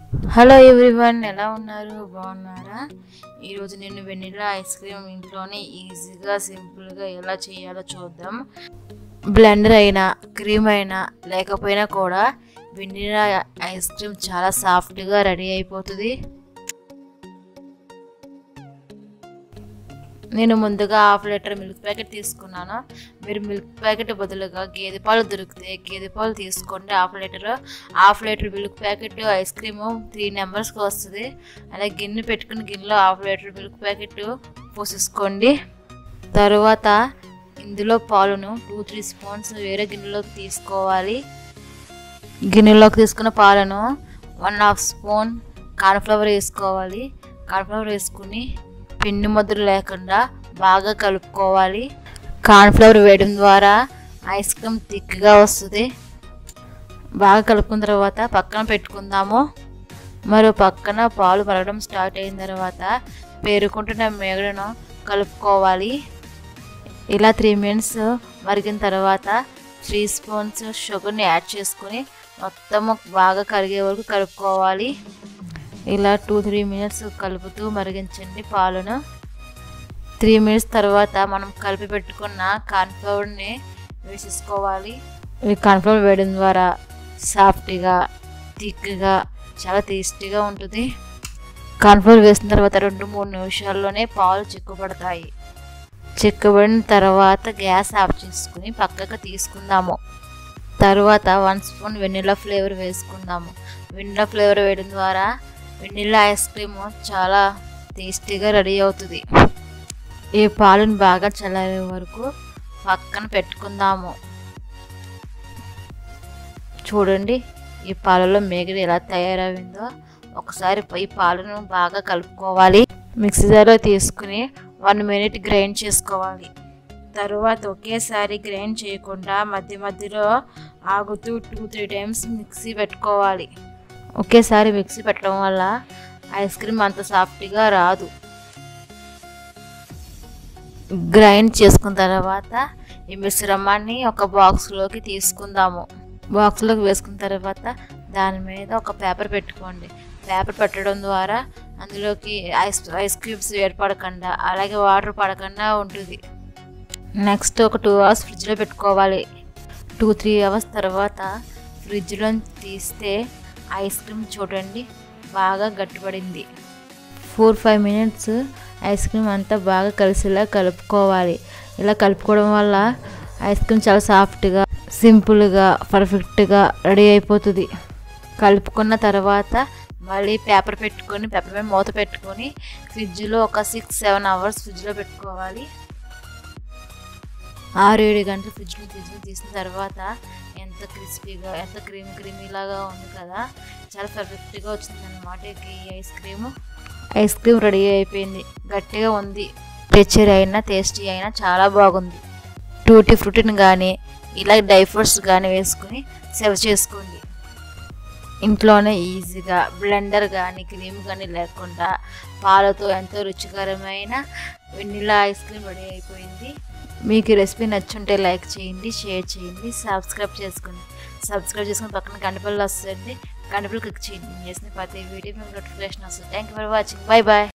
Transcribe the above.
hello everyone ఎలా ఉన్నారు బాగున్నారా ఈరోజు నేను వెనిలా ఐస్ క్రీమ్ ఇంట్లోనే ఈజీగా సింపుల్గా ఎలా చేయాలో చూద్దాం బ్లెండర్ అయినా క్రీమ్ అయినా లేకపోయినా కూడా వెనిలా ఐస్ క్రీమ్ చాలా సాఫ్ట్గా రెడీ అయిపోతుంది నేను ముందుగా హాఫ్ లీటర్ మిల్క్ ప్యాకెట్ తీసుకున్నాను మీరు మిల్క్ ప్యాకెట్ బదులుగా గేదె పాలు దొరికితే గేదె పాలు తీసుకోండి half litre half litre milk packet ice cream three నెంబర్స్కి వస్తుంది అలాగే గిన్నె పెట్టుకుని గిన్నెలో హాఫ్ లీటర్ మిల్క్ ప్యాకెట్ పోసేసుకోండి తర్వాత ఇందులో పాలను టూ త్రీ స్పూన్స్ వేరే గిన్నెలోకి తీసుకోవాలి గిన్నెలోకి తీసుకున్న పాలను వన్ హాఫ్ స్పూన్ కార్న్ఫ్లవర్ వేసుకోవాలి కార్న్ఫ్లవర్ వేసుకుని పిండి ముద్దలు లేకుండా బాగా కలుపుకోవాలి కార్న్ఫ్లవర్ వేయడం ద్వారా ఐస్ క్రీమ్ థిక్గా వస్తుంది బాగా కలుపుకున్న తర్వాత పక్కన పెట్టుకుందాము మరో పక్కన పాలు మరగడం స్టార్ట్ అయిన తర్వాత పేరుకుంటున్న మేగడను కలుపుకోవాలి ఇలా త్రీ మినిట్స్ మరిగిన తర్వాత త్రీ స్పూన్స్ షుగర్ని యాడ్ చేసుకొని మొత్తం బాగా కరిగే వరకు కలుపుకోవాలి ఇలా టూ త్రీ మినిట్స్ కలుపుతూ మరిగించండి పాలను త్రీ మినిట్స్ తర్వాత మనం కలిపి పెట్టుకున్న కార్న్ఫ్లవర్ని వేసేసుకోవాలి ఈ కార్న్ఫ్లవర్ వేయడం ద్వారా సాఫ్ట్గా థిక్గా చాలా టేస్టీగా ఉంటుంది కార్న్ఫ్లవర్ వేసిన తర్వాత రెండు మూడు నిమిషాల్లోనే పాలు చిక్కుపడతాయి చిక్కబడిన తర్వాత గ్యాస్ ఆఫ్ చేసుకుని పక్కకు తీసుకుందాము తర్వాత వన్ స్పూన్ వెనిలా ఫ్లేవర్ వేసుకుందాము వెనిలా ఫ్లేవర్ వేయడం ద్వారా వెనిలా ఐస్ క్రీమ్ చాలా టేస్టీగా రెడీ అవుతుంది ఈ పాలను బాగా చల్లారే వరకు పక్కన పెట్టుకుందాము చూడండి ఈ పాలలో మేగడి ఎలా తయారైందో ఒకసారి ఈ పాలను బాగా కలుపుకోవాలి మిక్సీ జార్లో తీసుకుని వన్ మినిట్ గ్రైండ్ చేసుకోవాలి తర్వాత ఒకేసారి గ్రైండ్ చేయకుండా మధ్య మధ్యలో ఆగుతూ టూ త్రీ టైమ్స్ మిక్సీ పెట్టుకోవాలి ఒకేసారి మిక్సీ పెట్టడం వల్ల ఐస్ క్రీమ్ అంత సాఫ్ట్గా రాదు గ్రైండ్ చేసుకున్న తర్వాత ఈ మిశ్రమాన్ని ఒక బాక్స్లోకి తీసుకుందాము బాక్స్లోకి వేసుకున్న తర్వాత దాని మీద ఒక పేపర్ పెట్టుకోండి పేపర్ పెట్టడం ద్వారా అందులోకి ఐస్ ఐస్ క్యూబ్స్ ఏర్పడకుండా అలాగే వాటర్ పడకుండా ఉంటుంది నెక్స్ట్ ఒక టూ అవర్స్ ఫ్రిడ్జ్లో పెట్టుకోవాలి టూ త్రీ అవర్స్ తర్వాత ఫ్రిడ్జ్లో తీస్తే ఐస్ క్రీమ్ చూడండి బాగా గట్టిపడింది four five minutes ice cream అంతా బాగా కలిసేలా కలుపుకోవాలి ఇలా కలుపుకోవడం వల్ల ఐస్ క్రీమ్ చాలా సాఫ్ట్గా సింపుల్గా పర్ఫెక్ట్గా రెడీ అయిపోతుంది కలుపుకున్న తర్వాత మళ్ళీ పేపర్ పెట్టుకొని పేపర్ మీద మూత పెట్టుకొని ఫ్రిడ్జ్లో ఒక సిక్స్ సెవెన్ అవర్స్ ఫ్రిడ్జ్లో పెట్టుకోవాలి ఆరు ఏడు గంటలు ఫ్రిడ్జ్లో తీసుకుని తీసిన తర్వాత ఎంత క్రిస్పీగా ఎంత క్రీమ్ క్రీమీ లాగా ఉంది కదా చాలా పర్ఫెక్ట్గా వచ్చిందన్నమాట ఈ ice cream ice cream ready అయిపోయింది గట్టిగా ఉంది టెక్చర్ అయినా టేస్టీ అయినా చాలా బాగుంది టూటీ ఫ్రూటీని కానీ ఇలా డ్రై ఫ్రూట్స్ కానీ వేసుకుని సర్వ్ చేసుకోండి ఇంట్లోనే ఈజీగా బ్లెండర్ కానీ క్రీమ్ కానీ లేకుండా పాలతో ఎంతో రుచికరమైన వెనిలా ఐస్ క్రీమ్ రెడీ అయిపోయింది మీకు ఈ రెసిపీ నచ్చుంటే లైక్ చేయండి షేర్ చేయండి సబ్స్క్రైబ్ చేసుకోండి సబ్స్క్రైబ్ చేసుకుని పక్కన గంటపల్లి వస్తుంది గంటపల్లి క్లిక్ చేయండి నేను చేసిన ప్రతి వీడియో మీకు నోటిఫికేషన్ వస్తుంది thank you for watching bye bye